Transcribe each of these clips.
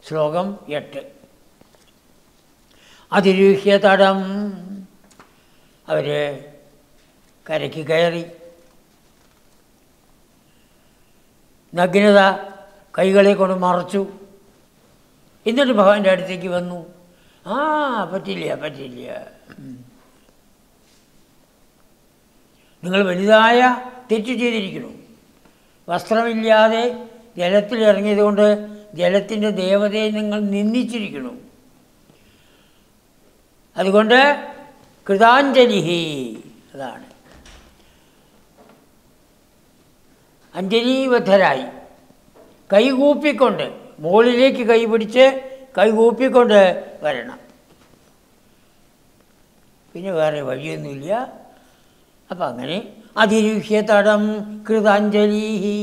ശ്ലോകം എട്ട് അതിരൂഹ്യ തടം അവർ കരയ്ക്ക് കയറി നഗ്നത കൈകളെ കൊണ്ട് മറച്ചു എന്നിട്ട് ഭഗവാന്റെ അടുത്തേക്ക് വന്നു ആ പറ്റില്ല പറ്റില്ല ഉം. നിങ്ങൾ വലുതായ തെറ്റ് ചെയ്തിരിക്കുന്നു വസ്ത്രമില്ലാതെ ജലത്തിൽ ഇറങ്ങിയതുകൊണ്ട് ജലത്തിൻ്റെ ദേവതയെ നിങ്ങൾ നിന്ദിച്ചിരിക്കുന്നു അതുകൊണ്ട് കൃതാഞ്ജലി അതാണ് അഞ്ജലീബദ്ധരായി കൈകൂപ്പിക്കൊണ്ട് മുകളിലേക്ക് കൈ പിടിച്ച് കൈകൂപ്പിക്കൊണ്ട് വരണം പിന്നെ വേറെ വഴിയൊന്നുമില്ല അപ്പം അങ്ങനെ അതിരൂഹ്യ തടം കൃതാഞ്ജലി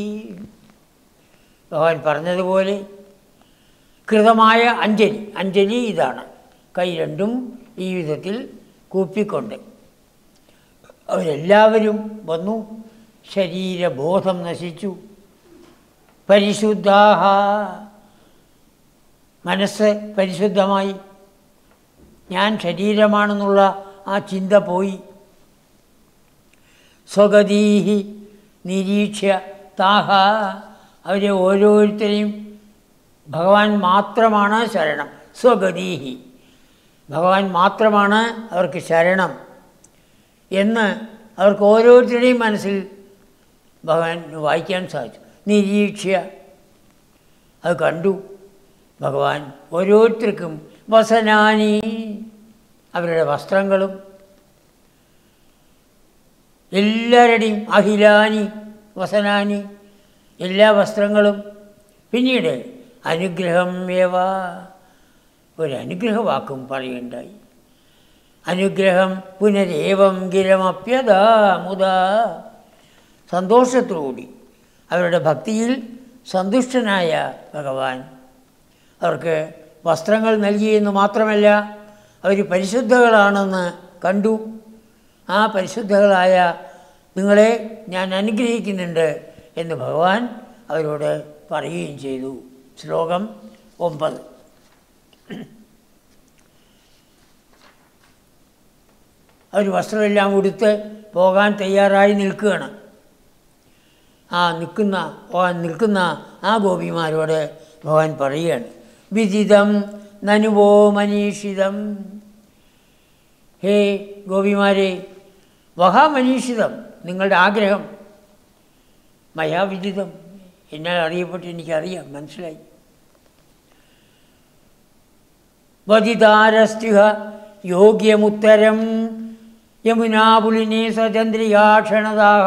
ഭഗവാൻ പറഞ്ഞതുപോലെ കൃതമായ അഞ്ജലി അഞ്ജലി ഇതാണ് കൈ രണ്ടും ഈ വിധത്തിൽ കൂപ്പിക്കൊണ്ട് അവരെല്ലാവരും വന്നു ശരീരബോധം നശിച്ചു പരിശുദ്ധാഹ മനസ്സ് പരിശുദ്ധമായി ഞാൻ ശരീരമാണെന്നുള്ള ആ ചിന്ത പോയി സ്വഗതീഹി നിരീക്ഷ്യ താഹ അവരെ ഓരോരുത്തരെയും ഭഗവാൻ മാത്രമാണ് ശരണം സ്വഗതീഹി ഭഗവാൻ മാത്രമാണ് അവർക്ക് ശരണം എന്ന് അവർക്ക് ഓരോരുത്തരുടെയും മനസ്സിൽ ഭഗവാൻ വായിക്കാൻ സാധിച്ചു നിരീക്ഷ്യ അത് കണ്ടു ഭഗവാൻ ഓരോരുത്തർക്കും വസനാനി അവരുടെ വസ്ത്രങ്ങളും എല്ലാവരുടെയും അഖിലാനി വസനാനി എല്ലാ വസ്ത്രങ്ങളും പിന്നീട് അനുഗ്രഹം ഏവ ഒരു അനുഗ്രഹവാക്കും പറയുണ്ടായി അനുഗ്രഹം പുനരേവം ഗിരമപ്യതാ മുതാ സന്തോഷത്തോടുകൂടി അവരുടെ ഭക്തിയിൽ സന്തുഷ്ടനായ ഭഗവാൻ അവർക്ക് വസ്ത്രങ്ങൾ നൽകിയെന്ന് മാത്രമല്ല അവർ പരിശുദ്ധകളാണെന്ന് കണ്ടു ആ പരിശുദ്ധകളായ നിങ്ങളെ ഞാൻ അനുഗ്രഹിക്കുന്നുണ്ട് എന്ന് ഭഗവാൻ അവരോട് പറയുകയും ചെയ്തു ശ്ലോകം ഒമ്പത് അവർ വസ്ത്രമെല്ലാം ഉടുത്ത് പോകാൻ തയ്യാറായി നിൽക്കുകയാണ് ആ നിൽക്കുന്ന പോകാൻ നിൽക്കുന്ന ആ ഗോപിമാരോട് ഭഗവാൻ പറയുകയാണ് വിദിതം നനുവോ മനീഷിതം ഹേ ഗോപിമാരെ മഹാമനീഷിതം നിങ്ങളുടെ ആഗ്രഹം മയാവിദിതം എന്നാൽ അറിയപ്പെട്ട് എനിക്കറിയാം മനസ്സിലായി വദിതാരസ്തിഹ യോഗ്യമുത്തരം യമുനാപുലിനെ സചന്ദ്രികാക്ഷണദാഹ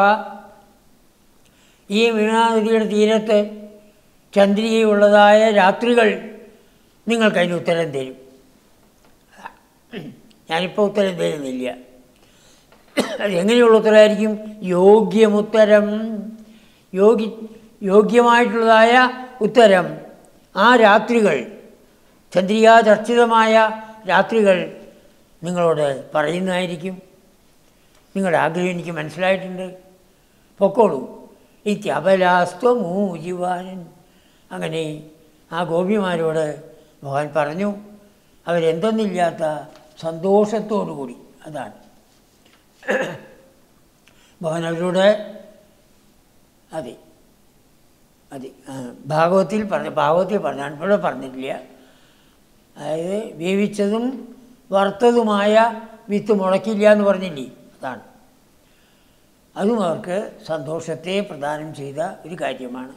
ഈ യമുനാനദിയുടെ തീരത്ത് ചന്ദ്രികയുള്ളതായ രാത്രികൾ നിങ്ങൾക്കതിന് ഉത്തരം തരും ഞാനിപ്പോൾ ഉത്തരം തരുന്നില്ല അത് എങ്ങനെയുള്ള ഉത്തരമായിരിക്കും യോഗ്യമുത്തരം യോഗി യോഗ്യമായിട്ടുള്ളതായ ഉത്തരം ആ രാത്രികൾ ചന്ദ്രികാചർച്ചിതമായ രാത്രികൾ നിങ്ങളോട് പറയുന്നതായിരിക്കും നിങ്ങളുടെ ആഗ്രഹം എനിക്ക് മനസ്സിലായിട്ടുണ്ട് പൊക്കോളൂ ഇത്യപലാസ്ത്വമൂജിവാനൻ അങ്ങനെ ആ ഗോപിമാരോട് ഭഗവാൻ പറഞ്ഞു അവരെന്തെന്നില്ലാത്ത സന്തോഷത്തോടു കൂടി അതാണ് ഭഗവാൻ അവരോട് അതെ അതെ ആ, ഭാഗവത്തിൽ പറഞ്ഞ ഭാഗവത്തിൽ പറഞ്ഞാണ് ഇവിടെ പറഞ്ഞിട്ടില്ല അതായത് വേവിച്ചതും വറുത്തതുമായ വിത്ത് മുളയ്ക്കില്ല എന്ന് പറഞ്ഞില്ലേ അതാണ് അതും അവർക്ക് സന്തോഷത്തെ പ്രദാനം ചെയ്ത ഒരു കാര്യമാണ്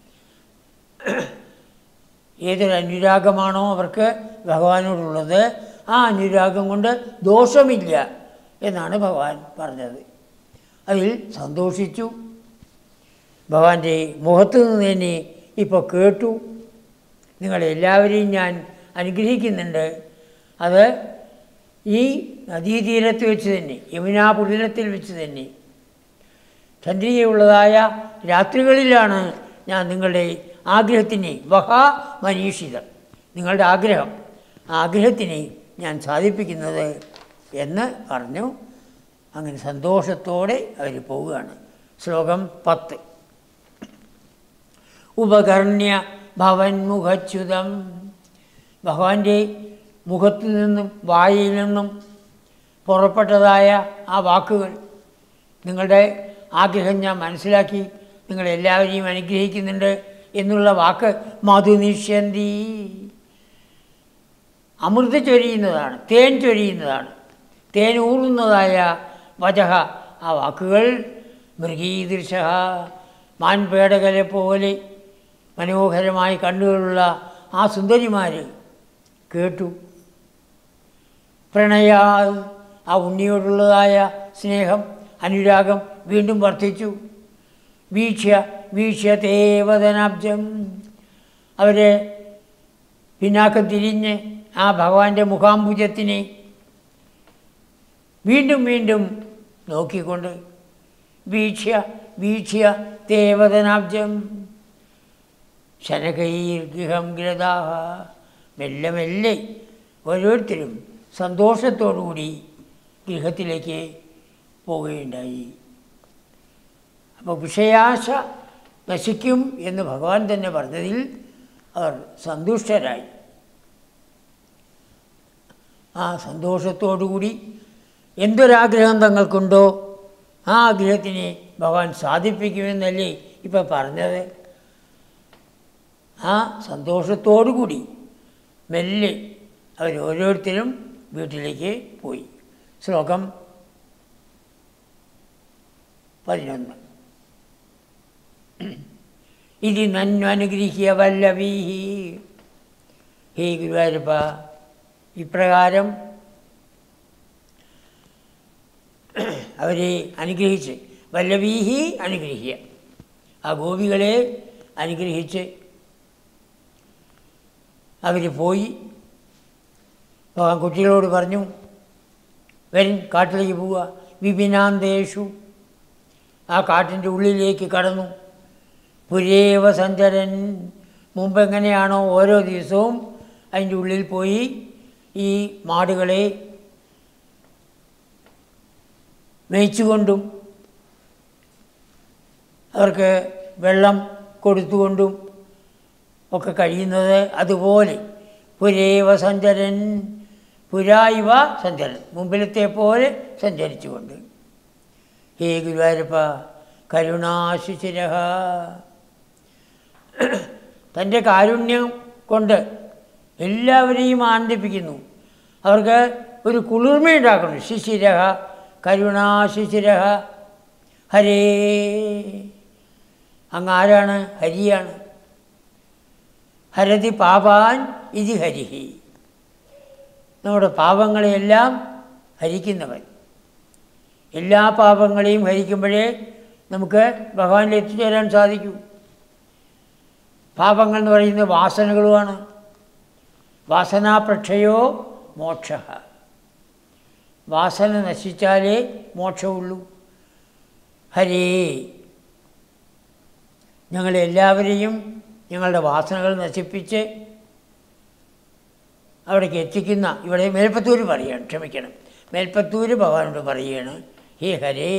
ഏതൊരു അനുരാഗമാണോ അവർക്ക് ഭഗവാനോടുള്ളത് ആ അനുരാഗം കൊണ്ട് ദോഷമില്ല എന്നാണ് ഭഗവാൻ പറഞ്ഞത് അതിൽ സന്തോഷിച്ചു ഭഗവാന്റെ മുഖത്ത് നിന്ന് തന്നെ ഇപ്പോൾ കേട്ടു നിങ്ങളെല്ലാവരെയും ഞാൻ അനുഗ്രഹിക്കുന്നുണ്ട് അത് ഈ നദീതീരത്ത് വെച്ച് തന്നെ യമുനാ പുലിനത്തിൽ വെച്ച് തന്നെ ചന്ദ്രികയുള്ളതായ രാത്രികളിലാണ് ഞാൻ നിങ്ങളുടെ ആഗ്രഹത്തിനെ വഹാ മനീഷിതം നിങ്ങളുടെ ആഗ്രഹം ആ ആഗ്രഹത്തിനെ ഞാൻ സാധിപ്പിക്കുന്നത് എന്ന് പറഞ്ഞു അങ്ങനെ സന്തോഷത്തോടെ അവർ പോവുകയാണ് ശ്ലോകം പത്ത് ഉപകർണ്യ ഭവന്മുഖച്യുതം ഭഗവാന്റെ മുഖത്തു നിന്നും വായിൽ നിന്നും പുറപ്പെട്ടതായ ആ വാക്കുകൾ നിങ്ങളുടെ ആഗ്രഹം ഞാൻ മനസ്സിലാക്കി നിങ്ങളെല്ലാവരെയും അനുഗ്രഹിക്കുന്നുണ്ട് എന്നുള്ള വാക്ക് മധുനിഷ്യന്തി അമൃത ചൊരിയുന്നതാണ് തേൻ ചൊരിയുന്നതാണ് തേൻ ഊറുന്നതായ വചഹ ആ വാക്കുകൾ മൃഗീദൃശ മാൻപേടകലെ പോലെ മനോഹരമായി കണ്ണുകളുള്ള ആ സുന്ദരിമാർ കേട്ടു പ്രണയാ ആ ഉണ്ണിയോടുള്ളതായ സ്നേഹം അനുരാഗം വീണ്ടും വർദ്ധിച്ചു വീക്ഷ്യ വീക്ഷ്യ തേവതനാബ്ജം അവരെ പിന്നാക്കം തിരിഞ്ഞ് ആ ഭഗവാന്റെ മുഖാംബുജത്തിനെ വീണ്ടും വീണ്ടും നോക്കിക്കൊണ്ട് വീക്ഷ്യ വീക്ഷ്യ തേവതനാബ്ജം ശനകൈർഗൃഹം ഗൃതാഹ മെല്ലെ മെല്ലെ ഓരോരുത്തരും സന്തോഷത്തോടുകൂടി ഗൃഹത്തിലേക്ക് പോവുകയുണ്ടായി അപ്പോൾ വിഷയാശ നശിക്കും എന്ന് ഭഗവാൻ തന്നെ പറഞ്ഞതിൽ അവർ സന്തുഷ്ടരായി ആ സന്തോഷത്തോടുകൂടി എന്തൊരാഗ്രഹം തങ്ങൾക്കുണ്ടോ ആ ആഗ്രഹത്തിനെ ഭഗവാൻ സാധിപ്പിക്കുമെന്നല്ലേ ഇപ്പം പറഞ്ഞത് ആ സന്തോഷത്തോടുകൂടി മെല്ലെ അവർ ഓരോരുത്തരും വീട്ടിലേക്ക് പോയി ശ്ലോകം പതിനൊന്ന് ഇത് നന്വനുഗ്രഹിയ വല്ലവീ ഹേ ഗുരുവായൂരപ്പ ഇപ്രകാരം അവരെ അനുഗ്രഹിച്ച് വല്ലവീഹി അനുഗ്രഹിക്കുക ആ ഗോപികളെ അനുഗ്രഹിച്ച് അവർ പോയി ഭഗവാൻ കുട്ടികളോട് പറഞ്ഞു വരും കാട്ടിലേക്ക് പോവുക വിപിനാന്തേഷു ആ കാട്ടിൻ്റെ ഉള്ളിലേക്ക് കടന്നു പുരേവ സഞ്ചരൻ മുമ്പ് എങ്ങനെയാണോ ഓരോ ദിവസവും അതിൻ്റെ ഉള്ളിൽ പോയി ഈ മാടുകളെ മേയിച്ചുകൊണ്ടും അവർക്ക് വെള്ളം കൊടുത്തുകൊണ്ടും ഒക്കെ കഴിയുന്നത് അതുപോലെ പുരേവ സഞ്ചരൻ പുരായിവ സഞ്ചരൻ മുമ്പിലത്തെ പോലെ സഞ്ചരിച്ചുകൊണ്ട് ഹേ ഗുരുവായൂരപ്പ കരുണാശിശിര തൻ്റെ കാരുണ്യം കൊണ്ട് എല്ലാവരെയും ആനന്ദിപ്പിക്കുന്നു അവർക്ക് ഒരു കുളിർമയുണ്ടാക്കണം ശിശിര കരുണാശിശിര ഹരേ അങ്ങ് ആരാണ് ഹരിയാണ് ഹരതി പാപാൻ ഇതി ഹരിഹി നമ്മുടെ പാപങ്ങളെയെല്ലാം ഹരിക്കുന്നവൻ എല്ലാ പാപങ്ങളെയും ഹരിക്കുമ്പോഴേ നമുക്ക് ഭഗവാനിൽ എത്തിച്ചേരാൻ സാധിക്കൂ പാപങ്ങൾ എന്ന് പറയുന്നത് വാസനകളുമാണ് വാസനാപ്രക്ഷയോ മോക്ഷ വാസന നശിച്ചാലേ മോക്ഷമുള്ളൂ ഹരേ ഞങ്ങളെല്ലാവരെയും ഞങ്ങളുടെ വാസനകൾ നശിപ്പിച്ച് അവിടേക്ക് എത്തിക്കുന്ന ഇവിടെ മേൽപ്പത്തൂർ പറയാണ് ക്ഷമിക്കണം മേൽപ്പത്തൂർ ഭഗവാനോട് പറയുകയാണ് ഹേ ഹരേ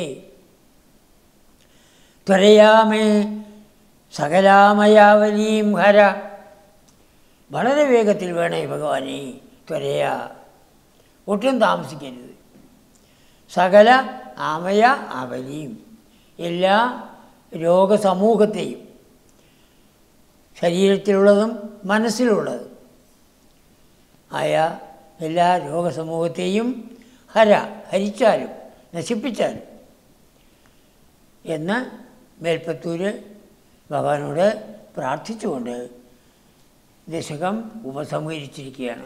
ത്വരയാമേ സകലാമയാവലീം ഹര വളരെ വേഗത്തിൽ വേണേ ഭഗവാനെ ത്വരയാ ഒട്ടും താമസിക്കരുത് സകല ആമയ അവലിയും എല്ലാ രോഗസമൂഹത്തെയും ശരീരത്തിലുള്ളതും മനസ്സിലുള്ളതും ആയ എല്ലാ രോഗസമൂഹത്തെയും ഹര ഹരിച്ചാലും നശിപ്പിച്ചാലും എന്ന് മേൽപ്പത്തൂര് ഭഗവാനോട് പ്രാർത്ഥിച്ചുകൊണ്ട് ദശകം ഉപസംഹരിച്ചിരിക്കുകയാണ്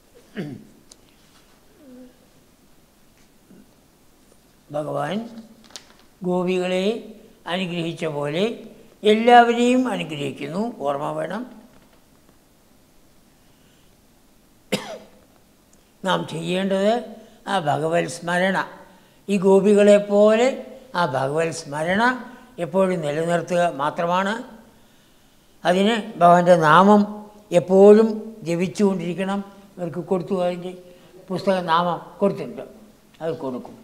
ഭഗവാൻ ഗോപികളെ അനുഗ്രഹിച്ച പോലെ എല്ലാവരെയും അനുഗ്രഹിക്കുന്നു ഓർമ്മ വേണം നാം ചെയ്യേണ്ടത് ആ ഭഗവത് സ്മരണ ഈ ഗോപികളെപ്പോലെ ആ ഭഗവത് സ്മരണ എപ്പോഴും നിലനിർത്തുക മാത്രമാണ് അതിന് ഭഗവാന്റെ നാമം എപ്പോഴും ജപിച്ചുകൊണ്ടിരിക്കണം അവർക്ക് കൊടുത്തു അതിൻ്റെ പുസ്തക നാമം കൊടുത്തിട്ടുണ്ട് അത് കൊടുക്കും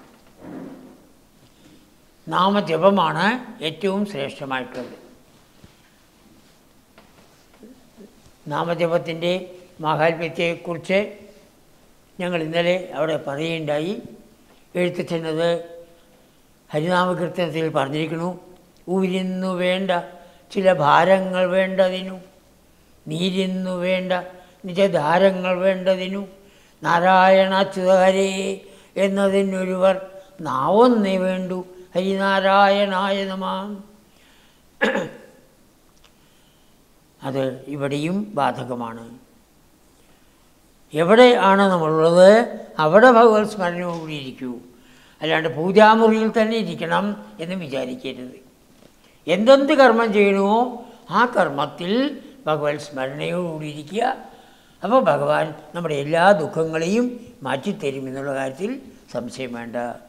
നാമജപമാണ് ഏറ്റവും ശ്രേഷ്ഠമായിട്ടുള്ളത് നാമജപത്തിൻ്റെ മാഹാത്മ്യത്തെക്കുറിച്ച് ഞങ്ങൾ ഇന്നലെ അവിടെ പറയുകയുണ്ടായി എഴുത്തച്ഛനത് ഹരിനാമകീർത്തനത്തിൽ പറഞ്ഞിരിക്കുന്നു ഊരിന്നു വേണ്ട ചില ഭാരങ്ങൾ വേണ്ടതിനു നീരിന്നു വേണ്ട നിജധാരങ്ങൾ വേണ്ടതിനു നാരായണാച്യുതഹരേ എന്നതിനൊരുവർ നാവൊന്നേ വേണ്ടു ഹരിനാരായണായ നമാം അത് ഇവിടെയും ബാധകമാണ് എവിടെയാണ് നമ്മളുള്ളത് അവിടെ ഭഗവത് സ്മരണയോടുകൂടി ഇരിക്കൂ അല്ലാണ്ട് പൂജാമുറിയിൽ തന്നെ ഇരിക്കണം എന്ന് വിചാരിക്കരുത് എന്തെന്ത് കർമ്മം ചെയ്യണമോ ആ കർമ്മത്തിൽ ഭഗവത് സ്മരണയോടുകൂടി ഇരിക്കുക അപ്പോൾ ഭഗവാൻ നമ്മുടെ എല്ലാ ദുഃഖങ്ങളെയും മാറ്റിത്തരും എന്നുള്ള കാര്യത്തിൽ സംശയം വേണ്ട